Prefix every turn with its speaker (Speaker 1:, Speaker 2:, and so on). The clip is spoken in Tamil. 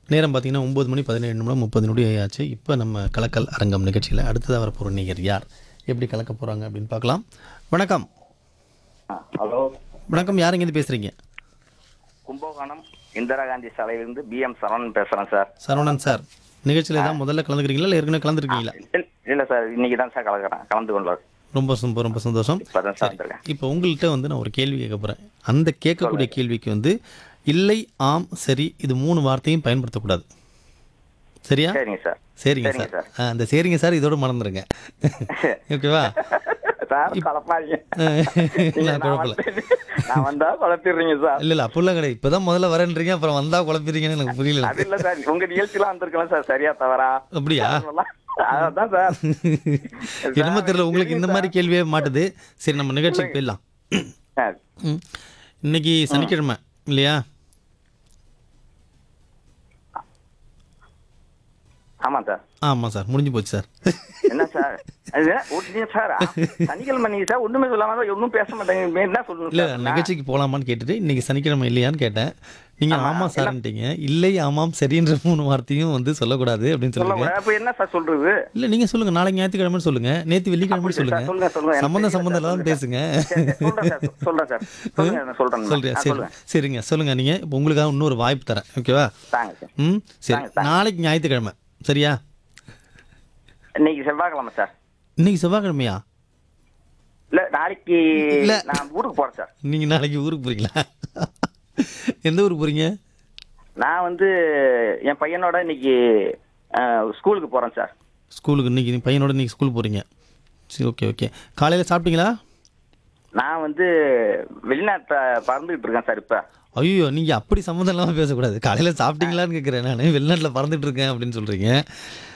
Speaker 1: நேரம் பார்த்தீங்கன்னா ஒம்பது மணி பதினேழு நிமிடம் முப்பது நொடி ஆயாச்சு இப்போ நம்ம கலக்கல் அரங்கம் நிகழ்ச்சியில் அடுத்ததாக வரப்போகிற நேயர் யார் எப்படி கலக்க போகிறாங்க அப்படின்னு பார்க்கலாம் வணக்கம்
Speaker 2: ஹலோ
Speaker 1: வணக்கம் யார் இங்கேருந்து பேசுகிறீங்க
Speaker 2: கும்பகோணம் இந்திரா காந்தி சாலையிலிருந்து பி எம் சரவணன் பேசுறேன் சார்
Speaker 1: சரவணன் சார் நிகழ்ச்சியில் தான் முதல்ல கலந்துக்கிறீங்களா இல்லை ஏற்கனவே கலந்துருக்கீங்களா
Speaker 2: இல்ல- இல்ல சார் இன்னைக்கு தான் சார் கலக்கிறேன் கலந்து கொண்டு
Speaker 1: ரொம்ப ரொம்ப ரொம்ப சந்தோஷம்
Speaker 2: இப்பதான் சார் வந்திருக்கேன்
Speaker 1: இப்போ உங்கள்கிட்ட வந்து நான் ஒரு கேள்வி கேட்க போகிறேன் அந்த கேட்கக்கூடிய கேள்விக்கு வந்து இல்லை ஆம் சரி இது மூணு வார்த்தையும் பயன்படுத்தக்கூடாது சரியா
Speaker 2: சரிங்க சார்
Speaker 1: சரிங்க
Speaker 2: சரிங்க
Speaker 1: சார் ஆ, அந்த சரிங்க சார் இதோட மறந்துடுங்க ஓகேவா
Speaker 2: சார் குழப்பாதீங்க
Speaker 1: இல்லை
Speaker 2: நான்
Speaker 1: குழப்பல
Speaker 2: வந்து- நான் வந்தா குழப்பிடுறீங்க சார்
Speaker 1: இல்லை இல்லை அப்படிலாம் கிடையாது இப்போ தான் முதல்ல வரேன்றீங்க அப்புறம் வந்தால் குழப்பிடுறீங்கன்னு எனக்கு புரியல
Speaker 2: அது இல்ல சார் உங்க நிகழ்ச்சிலாம் வந்திருக்கலாம் சார் சரியா தவறா
Speaker 1: அப்படியா
Speaker 2: அதான் சார்
Speaker 1: என்னமோ தெரியல உங்களுக்கு இந்த மாதிரி கேள்வியே மாட்டுது சரி நம்ம நிகழ்ச்சிக்கு போயிடலாம்
Speaker 2: சார்
Speaker 1: ம். இன்னைக்கு சனிக்கிழமை இல்லையா
Speaker 2: ஆமா சார்
Speaker 1: ஆமாம் சார் முடிஞ்சு போச்சு சார்
Speaker 2: என்ன சார் அது ஓட்டுனீங்க சார் சனிக்கிழமை நீங்க சார் ஒண்ணுமே சொல்லாம ஒன்றும் பேச மாட்டேங்க என்ன சொல்லுங்க
Speaker 1: இல்லை
Speaker 2: சார்
Speaker 1: நிகழ்ச்சிக்கு போகலாமான்னு கேட்டுட்டு இன்னைக்கு சனிக்கிழமை இல்லையான்னு கேட்டேன் நீங்கள் ஆமாம் சார்ன்ட்டீங்க இல்லை ஆமாம் சரின்ற மூணு வார்த்தையும் வந்து சொல்லக்கூடாது அப்படின்னு
Speaker 2: சொல்ல
Speaker 1: சொல்லுங்க
Speaker 2: அப்ப என்ன சார் சொல்றது
Speaker 1: இல்லை நீங்கள் சொல்லுங்கள் நாளைக்கு ஞாயிற்றுக்கிழமைன்னு சொல்லுங்கள் நேற்று வெள்ளிக்கிழமை
Speaker 2: சார்,
Speaker 1: சொல்லுங்கள்
Speaker 2: சொல்லுங்க சொல்லுங்க எனக்கு
Speaker 1: சம்மந்தம்
Speaker 2: தெரியல
Speaker 1: சம்மந்தம்
Speaker 2: சார்,
Speaker 1: இல்லாமல் பேசுங்க
Speaker 2: சரி, சரி, சொல்றேன் சார் சொல்றேன் சார் சொல்லுங்க நான் சொல்றேன்
Speaker 1: சொல்றியா
Speaker 2: ஆ,
Speaker 1: சரி
Speaker 2: சொல்லுங்க
Speaker 1: சரிங்க சொல்லுங்கள் நீங்கள் இப்போ உங்களுக்காக இன்னொரு வாய்ப்பு தரேன் ஓகேவா
Speaker 2: தாங்க சார்
Speaker 1: ம் சரி
Speaker 2: தாங்க, தாங்க.
Speaker 1: நாளைக்கு ஞாயிற்றுக்கிழமை சரியா
Speaker 2: இன்னைக்கு செவ்வாய்க்கிழமை சார்
Speaker 1: இன்னைக்கு செவ்வாய்க்கிழமையா
Speaker 2: இல்ல நாளைக்கு
Speaker 1: இல்ல.
Speaker 2: நான் ஊருக்கு போறேன் சார்
Speaker 1: நீங்கள் நாளைக்கு ஊருக்கு போகிறீங்களா எந்த ஊருக்கு போகிறீங்க
Speaker 2: நான் வந்து என் பையனோட இன்னைக்கு அஹ், ஸ்கூலுக்கு போறேன் சார்
Speaker 1: ஸ்கூலுக்கு இன்னைக்கு நீ பையனோட இன்னைக்கு ஸ்கூல் போகிறீங்க சரி ஓகே ஓகே காலையில் சாப்பிட்டீங்களா
Speaker 2: நான் வந்து வெளிநாட்டை பறந்துகிட்டு இருக்கேன் சார் இப்ப
Speaker 1: ஐயோ நீங்கள் அப்படி சம்மந்தம் இல்லாமல் பேசக்கூடாது காலையில் சாப்பிட்டீங்களான்னு கேட்குறேன் நான் வெளிநாட்டில் பறந்துட்டு இருக்கேன் அப்படின்னு சொல்கிறீங்க